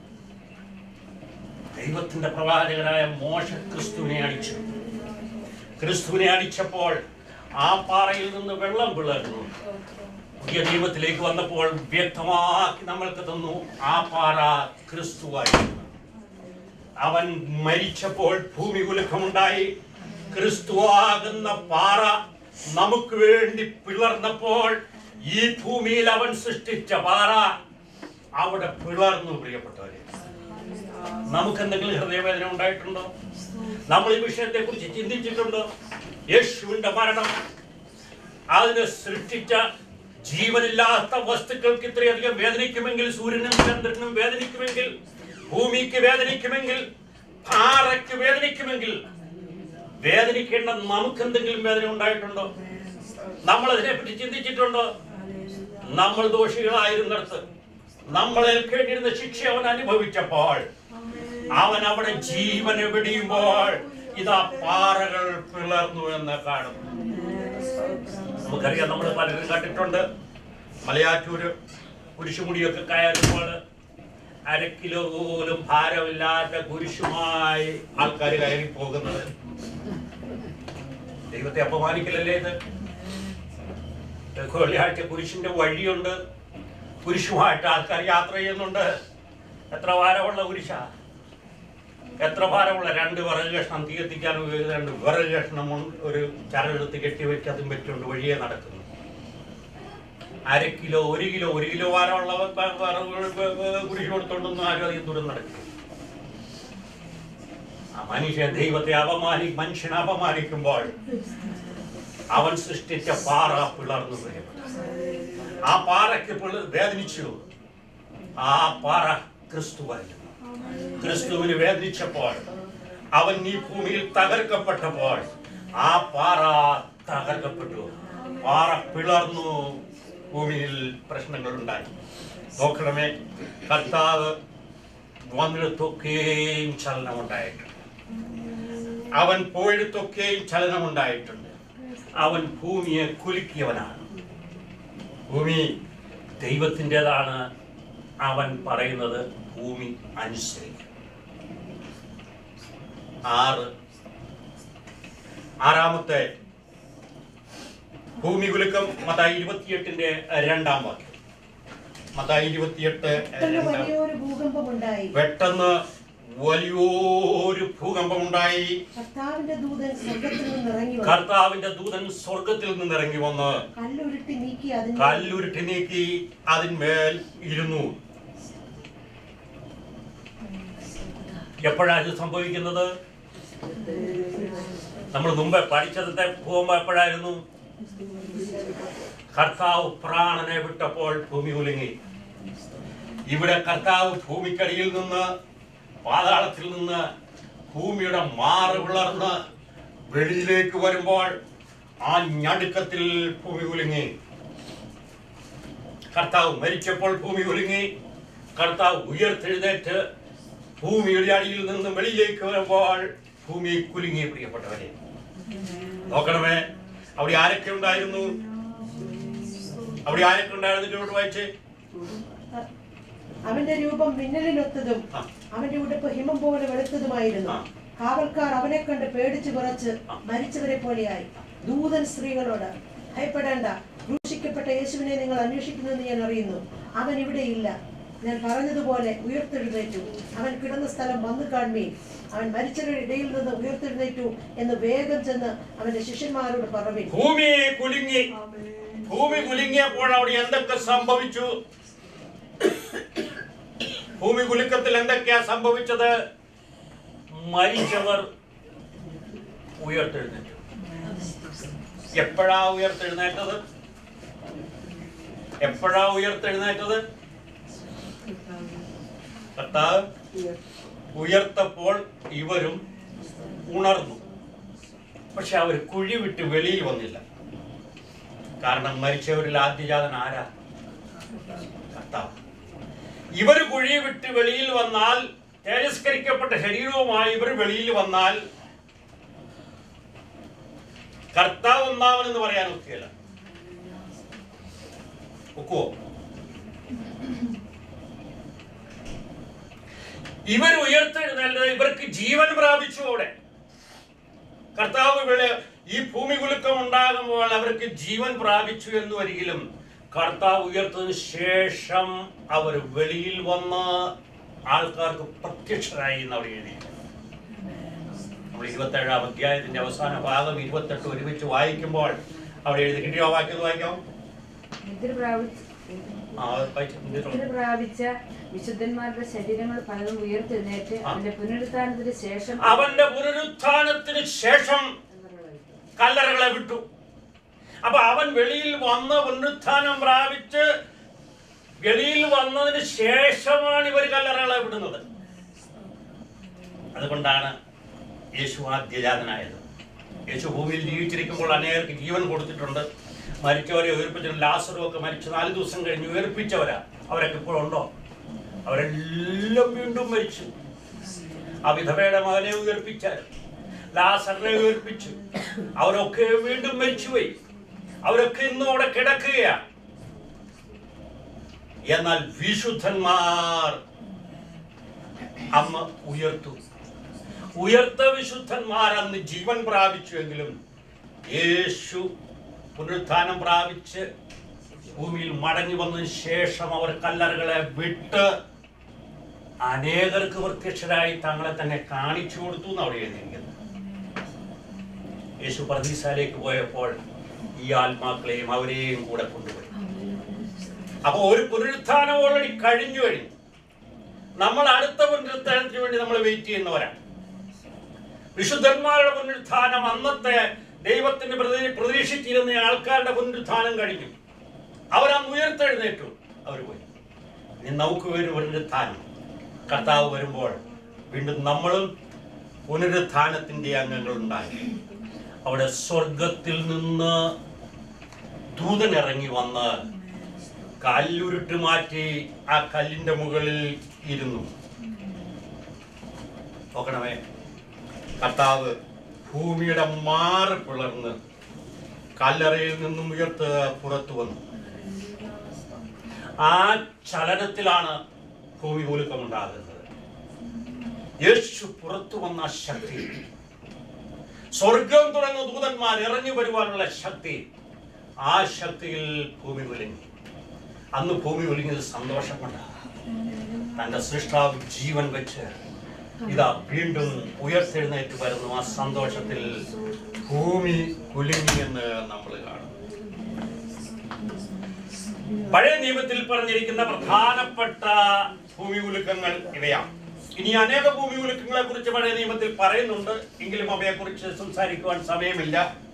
A: ദൈവത്തിന്റെ പ്രവാചകനായ മോശ ക്രിസ്തുവിനെ അടിച്ചു ക്രിസ്തുവിനെ അടിച്ചപ്പോൾ ആ പാറയിൽ നിന്ന് വെള്ളം പിളർന്നു പുതിയ നിയമത്തിലേക്ക് വന്നപ്പോൾ വ്യക്തമാക്കി നമ്മൾക്ക് തന്നു ആ പാറ ക്രിസ്തുവായിരുന്നു അവൻ മരിച്ചപ്പോൾ ഭൂമി കുലുക്കമുണ്ടായി ക്രിസ്തുവാകുന്ന പാറ നമുക്ക് വേണ്ടി പിളർന്നപ്പോൾ ഈ ഭൂമിയിൽ അവൻ സൃഷ്ടിച്ച പാറ അവിടെ പിളർന്നു പ്രിയപ്പെട്ടവരെ നമുക്ക് എന്തെങ്കിലും ഹൃദയവേദന ഉണ്ടായിട്ടുണ്ടോ നമ്മൾ ഈ വിഷയത്തെ കുറിച്ച് ചിന്തിച്ചിട്ടുണ്ടോ യേശുവിന്റെ മരണം അതിനെ സൃഷ്ടിച്ച ജീവനില്ലാത്ത വസ്തുക്കൾക്ക് ഇത്രയധികം വേദനിക്കുമെങ്കിൽ സൂര്യനും ചന്ദ്രനും വേദനിക്കുമെങ്കിൽ ഭൂമിക്ക് വേദനിക്കുമെങ്കിൽ പാറയ്ക്ക് വേദനിക്കുമെങ്കിൽ വേദനിക്കേണ്ട നമുക്ക് എന്തെങ്കിലും വേദന ഉണ്ടായിട്ടുണ്ടോ നമ്മൾ അതിനെപ്പറ്റി ചിന്തിച്ചിട്ടുണ്ടോ നമ്മൾ ദോഷികളായിരുന്നിടത്ത് നമ്മൾ ഏൽക്കേണ്ടിയിരുന്ന ശിക്ഷ അവൻ അനുഭവിച്ചപ്പോൾ അവൻ അവിടെ ജീവനെ വെടിയുമ്പോൾ ഇതാ പാറകൾ പിളർന്നു എന്ന് കാണുന്നു നമുക്കറിയാം നമ്മൾ പലരും കണ്ടിട്ടുണ്ട് മലയാറ്റൂര് കുരിശുമുടിയൊക്കെ കയറുമ്പോൾ അര കിലോ പോലും ഭാരമില്ലാത്ത കുരിശുമായി ആൾക്കാർ കയറി പോകുന്നത് ദൈവത്തെ അപമാനിക്കലല്ലേ ഇത് വെള്ളിയാഴ്ച കുരിശിന്റെ വഴിയുണ്ട് കുരിശുമായിട്ട് ആൾക്കാർ യാത്ര ചെയ്യുന്നുണ്ട് എത്ര ഭാരമുള്ള കുരിശ എത്ര ഭാരമുള്ള രണ്ട് വിറക് കഷ്ണം തീ എത്തിക്കാൻ ഉപയോഗിക്കുന്ന രണ്ട് വിറക് കഷ്ണം കൊണ്ട് ഒരു ചരടെടുത്ത് കെട്ടിവെച്ച് അതും വെച്ചുകൊണ്ട് വഴിയെ നടക്കുന്നു അര കിലോ ഒരു കിലോ ഒരു കിലോ ഭാരമുള്ള വ- വ- വിറക് കുരിശ് കൊടുത്തോണ്ടൊന്നും ആരും അധികം ദൂരം നടക്കില്ല ആ മനുഷ്യൻ ദൈവത്തെ അപമാനി മനുഷ്യനെ അപമാനിക്കുമ്പോൾ അവൻ സൃഷ്ടിച്ച പാറ പിളർന്നു വീഴും. ആ പാറയ്ക്ക് പിള- വേദനിച്ചു ആ പാറ ക്രിസ്തുവായിരുന്നു ക്രിസ്തുവിന് വേദനിച്ചപ്പോൾ അവൻ ഈ ഭൂമിയിൽ തകർക്കപ്പെട്ടപ്പോൾ ആ പാറ തകർക്കപ്പെട്ടു പാറ പിളർന്നു ഭൂമിയിൽ പ്രശ്നങ്ങൾ ഉണ്ടായി നോക്കണമേ കർത്താവ് വന്നിടത്തൊക്കെയും ചലനമുണ്ടായിട്ടുണ്ട് അവൻ പോയിടത്തൊക്കെയും ചലനമുണ്ടായിട്ടുണ്ട് അവൻ ഭൂമിയെ കുലുക്കിയവനാണ് ഭൂമി ദൈവത്തിൻ്റെതാണ് അവൻ പറയുന്നത് ഭൂമി അനുസരിക്കും ആറ് ആറാമത്തെ ഭൂമി കുലുക്കം മത്തായി ഇരുപത്തിയെട്ടിന്റെ രണ്ടാം വാക്യം മത്തായി ഇരുപത്തിയെട്ട്
B: പെട്ടെന്ന്
A: രണ്ടാം
B: വലിയൊരു ഭൂകമ്പമുണ്ടായി
A: പെട്ടെന്ന് വലിയൊരു ഭൂകമ്പമുണ്ടായി
B: കർത്താവിന്റെ ദൂതൻ സ്വർഗത്തിൽ നിന്ന് ഇറങ്ങി വന്നു
A: കർത്താവിന്റെ ദൂതൻ സ്വർഗത്തിൽ നിന്ന് ഇറങ്ങി വന്ന്
B: കല്ലുരുട്ടി നീക്കി അതിന്
A: കല്ലുരുട്ടി നീക്കി അതിന്മേൽ ഇരുന്നു എപ്പോഴാണ് ഇത് സംഭവിക്കുന്നത് നമ്മൾ മുമ്പേ പഠിച്ചതത്തെ പോകുമ്പോ എപ്പോഴായിരുന്നു കർത്താവ് പ്രാണനെ വിട്ടപ്പോൾ ഭൂമി കുലുങ്ങി ഇവിടെ കർത്താവ് ഭൂമിക്കടിയിൽ നിന്ന് പാതാളത്തിൽ നിന്ന് ഭൂമിയുടെ മാറ് വിളർന്ന് വെളിയിലേക്ക് വരുമ്പോൾ ആ ഞടുക്കത്തിൽ ഭൂമി കുലുങ്ങി കർത്താവ് മരിച്ചപ്പോൾ ഭൂമി കുലുങ്ങി കർത്താവ് ഉയർത്തെഴുന്നേറ്റ് ഭൂമിയുടെ അടിയിൽ നിന്ന് വെളിയിലേക്ക് വരുമ്പോൾ ഭൂമി കുലുങ്ങി പ്രിയപ്പെട്ടവരെ നോക്കണമേ അവിടെ ആരൊക്കെ ഉണ്ടായിരുന്നു അവിടെ ആരൊക്കെ ഉണ്ടായിരുന്നു ഇതിലോട്ട് വായിച്ചേ
B: അവന്റെ രൂപം മിന്നലിനൊത്തതും
A: ആ.
B: അവന്റെ ഉടുപ്പ് ഹിമം പോലെ വെളുത്തതുമായിരുന്നു
A: ആ.
B: കാവൽക്കാർ അവനെ കണ്ട് പേടിച്ചു വിറച്ച്
A: ആ.
B: മരിച്ചവരെ പോലെയായി ദൂതൻ സ്ത്രീകളോട് ഭയപ്പെടേണ്ട ക്രൂശിക്കപ്പെട്ട യേശുവിനെ നിങ്ങൾ അന്വേഷിക്കുന്നെന്ന് ഞാൻ അറിയുന്നു അവൻ ഇവിടെയില്ല ഞാൻ പറഞ്ഞതുപോലെ ഉയർത്തെഴുന്നേറ്റു അവൻ കിടന്ന സ്ഥലം വന്നു കാണുകയും അവൻ മരിച്ചവരുടെ ഇടയിൽ നിന്ന് ഉയർത്തെഴുന്നേറ്റു എന്ന് വേഗം ചെന്ന് അവന്റെ ശിഷ്യന്മാരോട് പറഞ്ഞു
A: ഭൂമി കുലുങ്ങി ഭൂമി കുലുങ്ങിയപ്പോൾ അവിടെ എന്തൊക്കെ സംഭവിച്ചു ഭൂമി കുലുക്കത്തിൽ എന്തൊക്കെയാ സംഭവിച്ചത് മരിച്ചവർ ഉയർത്തെഴുന്നേറ്റു എപ്പോഴാ ഉയർത്തെഴുന്നേറ്റത് എപ്പോഴാ ഉയർത്തെഴുന്നേറ്റത് കർത്താവ് ഉയർത്തപ്പോൾ ഇവരും ഉണർന്നു പക്ഷെ അവർ കുഴി വിട്ട് വെളിയിൽ വന്നില്ല കാരണം മരിച്ചവരിൽ ആദ്യജാതൻ ആരാ കർത്താവ് ഇവർ കുഴി വിട്ട് വെളിയിൽ വന്നാൽ തേജസ്കരിക്കപ്പെട്ട ശരീരവുമായി ഇവർ വെളിയിൽ വന്നാൽ കർത്താവ് ഒന്നാമനെന്ന് പറയാൻ ഒക്കെയല്ല ഒക്കുവോ ഇവർ ഉയർത്തെഴുന്നേറ്റത് ഇവർക്ക് ജീവൻ പ്രാപിച്ചു അവിടെ കർത്താവ് വിള ഈ ഭൂമി കുലുക്കം ഉണ്ടാകുമ്പോൾ അവർക്ക് ജീവൻ പ്രാപിച്ചു എന്ന് ഒരിക്കലും കർത്താവ് ഉയർത്തതിന് ശേഷം അവർ വെളിയിൽ വന്ന് ആൾക്കാർക്ക് പ്രത്യക്ഷരായി എന്ന് അവിടെ എഴുതി നമ്മൾ ഇരുപത്തേഴാം അധ്യായത്തിന്റെ അവസാന ഭാഗം ഇരുപത്തെട്ട് ഒരുമിച്ച് വായിക്കുമ്പോൾ അവിടെ എഴുതി കിട്ടിയോ വാക്യം വായിക്കാം
C: നിദ്ര പ്രാപിച്ച
A: ആ വായിച്ചു.
C: നിദ്ര പ്രാപിച്ച വിശുദ്ധന്മാരുടെ ശരീരങ്ങൾ പലതും ഉയർത്തെഴുന്നേറ്റ്
A: ആ.
C: അവന്റെ പുനരുത്ഥാനത്തിന് ശേഷം
A: അവന്റെ പുനരുത്ഥാനത്തിന് ശേഷം കല്ലറകളെ വിട്ടു അപ്പൊ അവൻ വെളിയിൽ വന്ന് പുനരുത്ഥാനം പ്രാപിച്ച് വെളിയിൽ വന്നതിന് ശേഷമാണ് ഇവർ കല്ലറകളെ വിടുന്നത് അതുകൊണ്ടാണ് യേശു ആദ്യജാതനായത് യേശു ഭൂമിയിൽ ജീവിച്ചിരിക്കുമ്പോൾ അനേകർക്ക് ജീവൻ കൊടുത്തിട്ടുണ്ട് മരിച്ചവരെ ഉയർപ്പിച്ചിട്ടുണ്ട് ലാസറും ഒക്കെ മരിച്ച് നാല് ദിവസം കഴിഞ്ഞ് ഉയർപ്പിച്ചവരാ അവരൊക്കെ ഇപ്പോഴുണ്ടോ അവരെല്ലാം വീണ്ടും മരിച്ചു ആ വിധവയുടെ മകനെ ഉയർപ്പിച്ചാൽ ലാസറിനെ ഉയർപ്പിച്ചു അവരൊക്കെ വീണ്ടും മരിച്ചുപോയി അവരൊക്കെ ഇന്നും അവിടെ കിടക്കുകയാണ് എന്നാൽ വിശുദ്ധന്മാർ അമ്മ ഉയർത്തു ഉയർത്ത വിശുദ്ധന്മാർ അന്ന് ജീവൻ പ്രാപിച്ചുവെങ്കിലും യേശു പുനരുത്ഥാനം പ്രാപിച്ച് ഭൂമിയിൽ മടങ്ങി വന്നതിന് ശേഷം അവർ കല്ലറുകളെ വിട്ട് അനേകർക്ക് പ്രത്യക്ഷരായി തങ്ങളെ തന്നെ കാണിച്ചു കൊടുത്തു എന്ന് അവിടെ എഴുതിയിരിക്കുന്നത് യേശു പ്രതീസാലേക്ക് പോയപ്പോൾ ഈ ആത്മാക്കളെയും അവരെയും കൂടെ കൊണ്ടുപോയി അപ്പൊ ഒരു പുനരുത്ഥാനം ഓൾറെഡി കഴിഞ്ഞു കഴിഞ്ഞു നമ്മൾ അടുത്ത പുനരുത്ഥാനത്തിന് വേണ്ടി നമ്മൾ വെയിറ്റ് ചെയ്യുന്നവരാണ് വിശുദ്ധന്മാരുടെ പുനരുത്ഥാനം അന്നത്തെ ദൈവത്തിന് പ്രതി- പ്രതീക്ഷിച്ചിരുന്ന ആൾക്കാരുടെ പുനരുത്ഥാനം കഴിഞ്ഞു അവരന്ന് ഉയർത്തെഴുന്നേറ്റു അവർ പോയി ഇനി നമുക്ക് വരും പുനരുത്ഥാനം കർത്താവ് വരുമ്പോൾ വീണ്ടും നമ്മളും പുനരുത്ഥാനത്തിന്റെ അംഗങ്ങൾ ഉണ്ടായി അവിടെ സ്വർഗത്തിൽ നിന്ന് ദൂതൻ ഇറങ്ങി വന്ന് കല്ലുരുട്ട് മാറ്റി ആ കല്ലിന്റെ മുകളിൽ ഇരുന്നു നോക്കണമേ കർത്താവ് ഭൂമിയുടെ മാറ് പിളർന്ന് കല്ലറയിൽ നിന്നും ഉയർത്ത് പുറത്തു വന്നു ആ ചലനത്തിലാണ് ഭൂമി കുലുക്കമുണ്ടാകുന്നത് യേശു പുറത്തു വന്ന ശക്തി സ്വർഗം തുടങ്ങുന്ന ദൂതന്മാർ ഇറങ്ങി വരുവാനുള്ള ശക്തി ആ ശക്തിയിൽ ഭൂമി കുലുങ്ങി അന്ന് ഭൂമി കുലുങ്ങിയത് സന്തോഷം കൊണ്ടാണ് തന്റെ സൃഷ്ടാവ് ജീവൻ വെച്ച് ഇതാ വീണ്ടും ഉയർത്തെഴുന്നേറ്റ് വരുന്നു ആ സന്തോഷത്തിൽ ഭൂമി കുലുങ്ങിയെന്ന് നമ്മൾ കാണും പഴയ നിയമത്തിൽ പറഞ്ഞിരിക്കുന്ന പ്രധാനപ്പെട്ട ഭൂമി കുലുക്കങ്ങൾ ഇവയാണ് ഇനി അനേക ഭൂമി കുലുക്കങ്ങളെ കുറിച്ച് പഴയ നിയമത്തിൽ പറയുന്നുണ്ട് എങ്കിലും അവയെ കുറിച്ച് സംസാരിക്കുവാൻ സമയമില്ല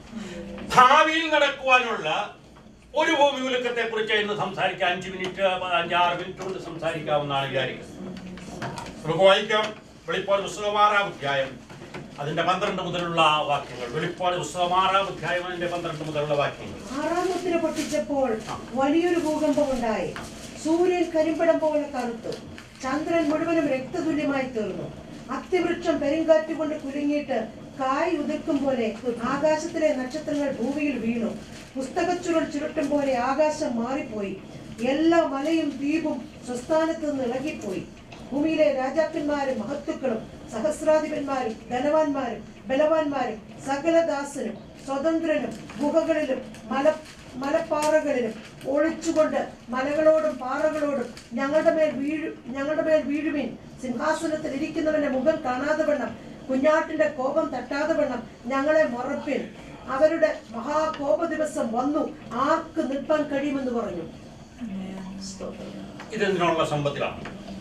A: ഭാവിയിൽ നടക്കുവാനുള്ള ഒരു ഭൂമി കുലുക്കത്തെ കുറിച്ച് ഇന്ന് സംസാരിക്കാം അഞ്ച് മിനിറ്റ് അഞ്ചാറ് മിനിറ്റ് കൊണ്ട് സംസാരിക്കാവുന്നതാണ് വിചാരിക്കുന്നത് നമുക്ക് വായിക്കാം വെളിപ്പാട് പുസ്തകം ആറാം അധ്യായം അതിന്റെ പന്ത്രണ്ട് മുതലുള്ള വാക്യങ്ങൾ വെളിപ്പാട് പുസ്തകം ആറാം അധ്യായം അതിന്റെ പന്ത്രണ്ട് മുതലുള്ള വാക്യങ്ങൾ
B: ആറാം മുദ്ര പൊട്ടിച്ചപ്പോൾ വലിയൊരു ഭൂകമ്പമുണ്ടായി സൂര്യൻ കരിമ്പടം പോലെ കറുത്തു ചന്ദ്രൻ മുഴുവനും രക്തതുല്യമായി തീർന്നു അത്തിവൃക്ഷം പെരുങ്കാറ്റ് കൊണ്ട് കുലുങ്ങിയിട്ട് കായ് ഉതിർക്കും പോലെ ആകാശത്തിലെ നക്ഷത്രങ്ങൾ ഭൂമിയിൽ വീണു പുസ്തകച്ചുരുൾ ചുരുട്ടും പോലെ ആകാശം മാറിപ്പോയി എല്ലാ മലയും ദ്വീപും സ്വസ്ഥാനത്ത് നിന്ന് ഇളകിപ്പോയി ഭൂമിയിലെ രാജാക്കന്മാരും മഹത്തുക്കളും സഹസ്രാധിപന്മാരും ധനവാന്മാരും ബലവാന്മാരും സകലദാസനും സ്വതന്ത്രനും ഗുഹകളിലും മല മലപ്പാറകളിലും ഒളിച്ചുകൊണ്ട് മലകളോടും പാറകളോടും ഞങ്ങളുടെ മേൽ വീഴു ഞങ്ങളുടെ മേൽ വീഴുവിൻ സിംഹാസനത്തിൽ ഇരിക്കുന്നവന്റെ മുഖം കാണാതെ വണ്ണം കുഞ്ഞാട്ടിന്റെ കോപം തട്ടാതെ വണ്ണം ഞങ്ങളെ മറപ്പിൻ അവരുടെ മഹാകോപ ദിവസം വന്നു ആർക്ക് നിൽപ്പാൻ കഴിയുമെന്ന് പറഞ്ഞു സ്തോത്രം.
A: ഇതെന്തിനുള്ള സമ്പത്തിലാണ്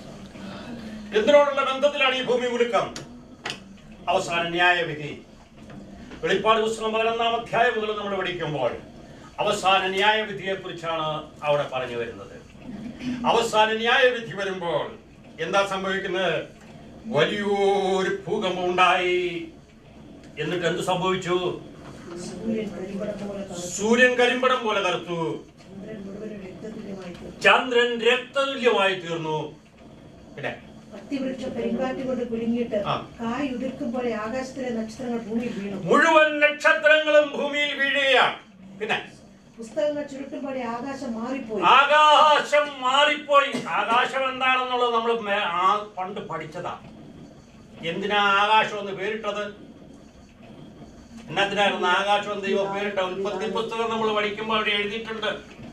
A: എന്തിനോടുള്ള ബന്ധത്തിലാണ് ഈ ഭൂമി കുലുക്കം അവസാന ന്യായവിധി വെളിപ്പാട് പുസ്തകം പതിനൊന്നാം അധ്യായം മുതൽ നമ്മൾ പഠിക്കുമ്പോൾ അവസാന ന്യായവിധിയെ കുറിച്ചാണ് അവിടെ പറഞ്ഞു വരുന്നത് അവസാന ന്യായവിധി വരുമ്പോൾ എന്താ സംഭവിക്കുന്നത് വലിയൊരു ഭൂകമ്പം ഉണ്ടായി എന്നിട്ട് എന്ത് സംഭവിച്ചു
B: സൂര്യൻ കരിമ്പടം പോലെ കറുത്തു.
A: സൂര്യൻ കരിമ്പടം പോലെ കറുത്തു
B: ചന്ദ്രൻ മുഴുവനും രക്തതുല്യമായി തീർന്നു.
A: ചന്ദ്രൻ രക്തതുല്യമായി തീർന്നു പിന്നെ
B: അത്തിവൃക്ഷം പെരുങ്കാറ്റ് കൊണ്ട് കുലുങ്ങിയിട്ട്
A: ആ.
B: കായ് ഉതിർക്കും പോലെ ആകാശത്തിലെ നക്ഷത്രങ്ങൾ ഭൂമിയിൽ വീണു
A: മുഴുവൻ നക്ഷത്രങ്ങളും ഭൂമിയിൽ വീഴുകയാണ് പിന്നെ
B: പുസ്തകങ്ങൾ ചുരുട്ടും പോലെ ആകാശം മാറിപ്പോയി
A: ആകാശം മാറിപ്പോയി ആകാശം എന്താണെന്നുള്ളത് നമ്മൾ മേ- ആ പണ്ട് പഠിച്ചതാ എന്തിനാ ആകാശം എന്ന് പേരിട്ടത് എന്നതിനായിരുന്നു ആകാശം എന്ന് ദൈവം പേരിട്ട ഉൽപ്പത്തി പുസ്തകം നമ്മൾ പഠിക്കുമ്പോൾ അവിടെ എഴുതിയിട്ടുണ്ട്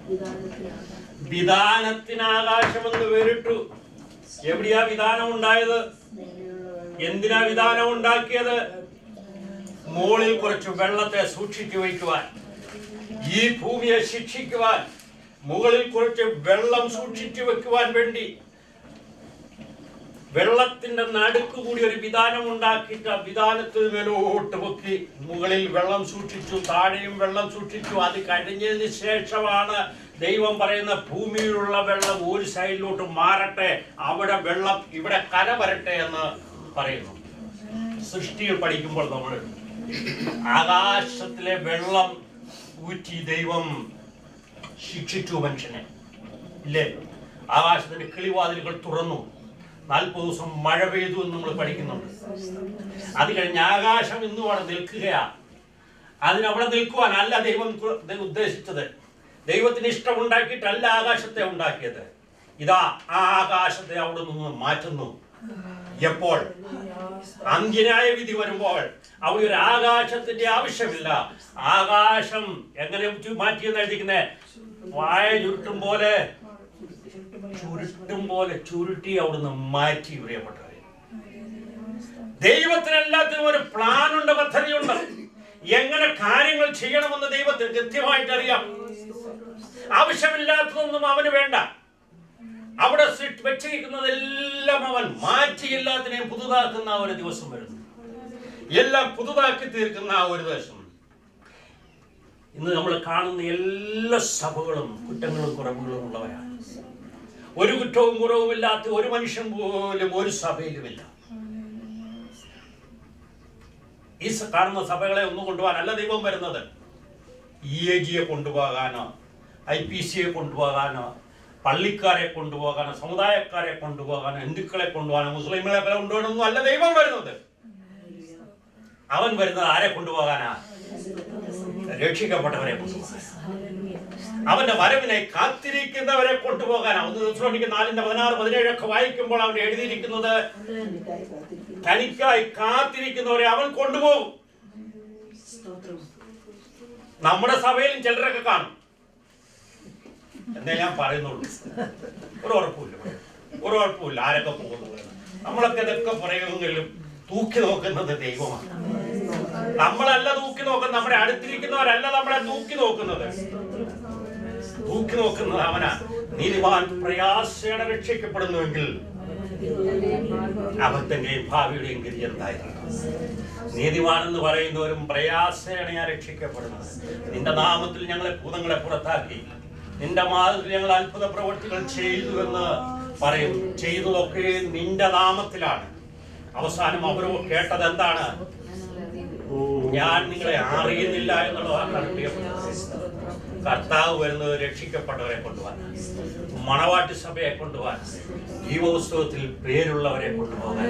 A: വിധാനത്തിന് ആകാശം എന്ന് പേരിട്ടു എവിടെയാ വിധാനം ഉണ്ടായത് എന്തിനാ വിധാനം ഉണ്ടാക്കിയത് മുകളിൽ കുറച്ച് വെള്ളത്തെ സൂക്ഷിച്ചു വയ്ക്കുവാൻ ഈ ഭൂമിയെ ശിക്ഷിക്കുവാൻ മുകളിൽ കുറച്ച് വെള്ളം സൂക്ഷിച്ചു വെക്കുവാൻ വേണ്ടി വെള്ളത്തിന്റെ നടുക്ക് കൂടി ഒരു വിധാനം ഉണ്ടാക്കിയിട്ട് ആ വിധാനത്തിന് മേലോട്ട് പൊക്കി മുകളിൽ വെള്ളം സൂക്ഷിച്ചു താഴെയും വെള്ളം സൂക്ഷിച്ചു അത് കഴിഞ്ഞതിന് ശേഷമാണ് ദൈവം പറയുന്ന ഭൂമിയിലുള്ള വെള്ളം ഒരു സൈഡിലോട്ട് മാറട്ടെ അവിടെ വെള്ളം ഇവിടെ കര വരട്ടെ എന്ന് പറയുന്നു സൃഷ്ടിയിൽ പഠിക്കുമ്പോൾ നമ്മൾ ആകാശത്തിലെ വെള്ളം ഊറ്റി ദൈവം ശിക്ഷിച്ചു മനുഷ്യനെ ഇല്ലേ ആകാശത്തിന്റെ കിളിവാതിലുകൾ തുറന്നു നാൽപ്പത് ദിവസം മഴ പെയ്തു എന്ന് നമ്മൾ പഠിക്കുന്നുണ്ട് അത് കഴിഞ്ഞ് ആകാശം ഇന്നും അവിടെ നിൽക്കുകയാ അതിനവിടെ നിൽക്കുവാനല്ല ദൈവം കു- ദൈവം ഉദ്ദേശിച്ചത് ദൈവത്തിന് ഇഷ്ടമുണ്ടാക്കിയിട്ടല്ല ആകാശത്തെ ഉണ്ടാക്കിയത് ഇതാ ആ ആകാശത്തെ അവിടെ നിന്ന് മാറ്റുന്നു എപ്പോൾ അന്ത്യനായ വിധി വരുമ്പോൾ അവിടെ ഒരു ആകാശത്തിന്റെ ആവശ്യമില്ല ആകാശം എങ്ങനെ ചു- മാറ്റിയെന്ന് എഴുതിക്കുന്നേ വായ ചുരുട്ടും പോലെ ചുരുട്ടും പോലെ ചുരുട്ടി അവിടുന്ന് മാറ്റി പ്രിയപ്പെട്ടവരെ ദൈവത്തിന് എല്ലാത്തിനും ഒരു പ്ലാൻ ഉണ്ട് പദ്ധതിയുണ്ട് എങ്ങനെ കാര്യങ്ങൾ ചെയ്യണമെന്ന് ദൈവത്തിന് കൃത്യമായിട്ട് അറിയാം ആവശ്യമില്ലാത്തതൊന്നും അവന് വേണ്ട അവിടെ സൃഷ്ടി- വെച്ചിരിക്കുന്നതെല്ലാം അവൻ മാറ്റി എല്ലാത്തിനെയും പുതുതാക്കുന്ന ആ ഒരു ദിവസം വരുന്നു എല്ലാം പുതുതാക്കി തീർക്കുന്ന ആ ഒരു ദിവസം ഇന്ന് നമ്മൾ കാണുന്ന എല്ലാ സഭകളും കുറ്റങ്ങളും കുറവുകളും ഉള്ളവരാണ് ഒരു കുറ്റവും കുറവുമില്ലാത്ത ഒരു മനുഷ്യൻ പോലും ഒരു സഭയിലുമില്ല ഈ സ- കാണുന്ന സഭകളെ ഒന്നും കൊണ്ടുപോകാനല്ല ദൈവം വരുന്നത് ഇ എ ജിയെ കൊണ്ടുപോകാനോ ഐ പി സിയെ കൊണ്ടുപോകാനോ പള്ളിക്കാരെ കൊണ്ടുപോകാനോ സമുദായക്കാരെ കൊണ്ടുപോകാനോ ഹിന്ദുക്കളെ കൊണ്ടുപോകാനോ മുസ്ലിങ്ങളെ കൊണ്ടുപോകാനൊന്നും അല്ല ദൈവം വരുന്നത് അവൻ വരുന്നത് ആരെ കൊണ്ടുപോകാനാ രക്ഷിക്കപ്പെട്ടവരെ കൊണ്ടുപോകാൻ അവന്റെ വരവിനെ കാത്തിരിക്കുന്നവരെ കൊണ്ടുപോകാനാ ഒന്ന് ദിവസം നാലിന്റെ പതിനാറ് പതിനേഴൊക്കെ വായിക്കുമ്പോൾ അവിടെ എഴുതിയിരിക്കുന്നത് തനിക്കായി കാത്തിരിക്കുന്നവരെ അവൻ കൊണ്ടുപോകും നമ്മുടെ സഭയിലും ചിലരൊക്കെ കാണും എന്നേ ഞാൻ പറയുന്നുള്ളൂ ഒരു ഉറപ്പില്ല ഒരു ഉറപ്പില്ല ആരൊക്കെ പോകുന്നു നമ്മളൊക്കെ ഇതൊക്കെ പറയുമെങ്കിലും തൂക്കി നോക്കുന്നത് ദൈവമാണ് നമ്മളല്ല തൂക്കി നോക്കുന്നത് നമ്മുടെ അടുത്തിരിക്കുന്നവരല്ല നമ്മളെ തൂക്കി നോക്കുന്നത് തൂക്കി നോക്കുന്നത് അവനാ നീതിമാൻ പ്രയാസേണ രക്ഷിക്കപ്പെടുന്നുവെങ്കിൽ അബദ്ധന്റെയും ഭാവിയുടെയും ഗതി എന്തായിരിക്കും നീതിമാൻ എന്ന് പറയുന്നവരും പ്രയാസേണയാ രക്ഷിക്കപ്പെടുന്നത് നിന്റെ നാമത്തിൽ ഞങ്ങളെ ഭൂതങ്ങളെ പുറത്താക്കി നിന്റെ മാതത്തിൽ ഞങ്ങൾ അത്ഭുത പ്രവൃത്തികൾ ചെയ്തു എന്ന് പറയും ചെയ്തതൊക്കെ നിന്റെ നാമത്തിലാണ് അവസാനം അവർ കേട്ടത് എന്താണ് ഞാൻ നിങ്ങളെ അറിയുന്നില്ല എന്നുള്ളതാണ് പ്രിയപ്പെട്ടത് കർത്താവ് വരുന്നത് രക്ഷിക്കപ്പെട്ടവരെ കൊണ്ടുപോകാൻ മണവാട്ടി സഭയെ കൊണ്ടുപോകാൻ ജീവോത്സവത്തിൽ പേരുള്ളവരെ കൊണ്ടുപോകാൻ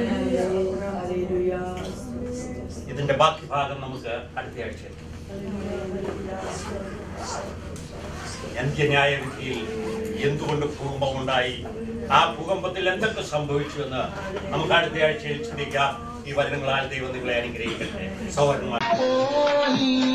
A: ഇതിന്റെ ബാക്കി ഭാഗം നമുക്ക് അടുത്ത ആഴ്ച അന്ത്യന്യായ വിധിയിൽ എന്തുകൊണ്ട് ഭൂകമ്പം ഉണ്ടായി ആ ഭൂകമ്പത്തിൽ എന്തൊക്കെ സംഭവിച്ചു എന്ന് നമുക്ക് അടുത്ത ആഴ്ചയിൽ ചിന്തിക്കാം ഈ വചനങ്ങളാൽ ദൈവം നിങ്ങളെ അനുഗ്രഹിക്കട്ടെ സൗരന്മാർ
D: Oh,